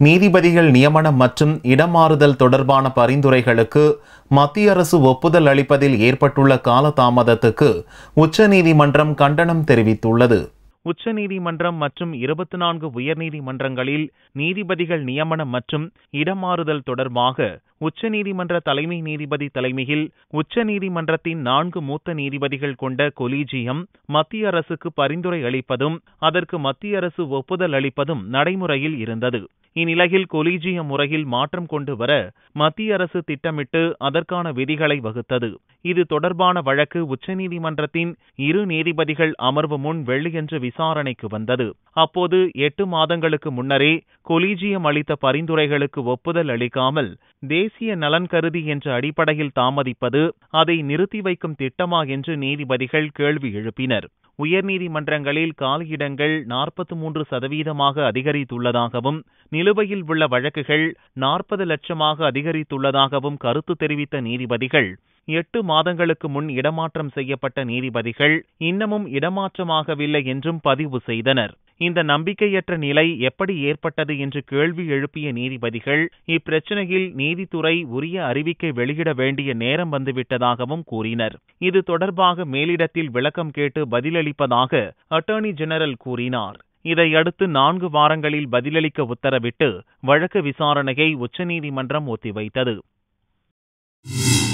நீதிபதிகள் நியமனம் மற்றும் இடமாறுதல் தொடர்பான பரிந்துரைகளுக்கு மத்திய அரசு ஒப்புதல் அளிப்பதில் ஏற்பட்டுள்ள காலதாமதத்துக்கு உச்சநீதிமன்றம் கண்டனம் தெரிவித்துள்ளது உச்சநீதிமன்றம் மற்றும் இருபத்தி நான்கு உயர்நீதிமன்றங்களில் நீதிபதிகள் நியமனம் மற்றும் இடமாறுதல் தொடர்பாக உச்சநீதிமன்ற தலைமை நீதிபதி தலைமையில் உச்சநீதிமன்றத்தின் நான்கு மூத்த நீதிபதிகள் கொண்ட கொலீஜியம் மத்திய அரசுக்கு பரிந்துரை அளிப்பதும் அதற்கு மத்திய அரசு ஒப்புதல் அளிப்பதும் நடைமுறையில் இருந்தது இந்நிலையில் கொலீஜிய முறையில் மாற்றம் கொண்டு வர மத்திய அரசு திட்டமிட்டு அதற்கான விதிகளை வகுத்தது இது தொடர்பான வழக்கு உச்சநீதிமன்றத்தின் இரு நீதிபதிகள் அமர்வு முன் வெள்ளியன்று விசாரணைக்கு வந்தது அப்போது எட்டு மாதங்களுக்கு முன்னரே கொலீஜியம் அளித்த பரிந்துரைகளுக்கு ஒப்புதல் அளிக்காமல் தேசிய நலன் கருதி என்ற அடிப்படையில் தாமதிப்பது அதை நிறுத்தி வைக்கும் திட்டமா என்று நீதிபதிகள் கேள்வி எழுப்பினர் உயர்நீதிமன்றங்களில் காலியிடங்கள் நாற்பத்தி மூன்று சதவீதமாக அதிகரித்துள்ளதாகவும் நிலுவையில் உள்ள வழக்குகள் நாற்பது லட்சமாக அதிகரித்துள்ளதாகவும் கருத்து தெரிவித்த நீதிபதிகள் எட்டு மாதங்களுக்கு முன் இடமாற்றம் செய்யப்பட்ட நீதிபதிகள் இன்னமும் இடமாற்றமாகவில்லை என்றும் பதிவு செய்தனர் இந்த நம்பிக்கையற்ற நிலை எப்படி ஏற்பட்டது என்று கேள்வி எழுப்பிய நீதிபதிகள் இப்பிரச்சனையில் நீதித்துறை உரிய அறிவிக்கை வெளியிட வேண்டிய நேரம் வந்துவிட்டதாகவும் கூறினர் இது தொடர்பாக மேலிடத்தில் விளக்கம் கேட்டு பதிலளிப்பதாக அட்டர்னி ஜெனரல் கூறினார் இதையடுத்து நான்கு வாரங்களில் பதிலளிக்க உத்தரவிட்டு வழக்கு விசாரணையை உச்சநீதிமன்றம் ஒத்திவைத்தது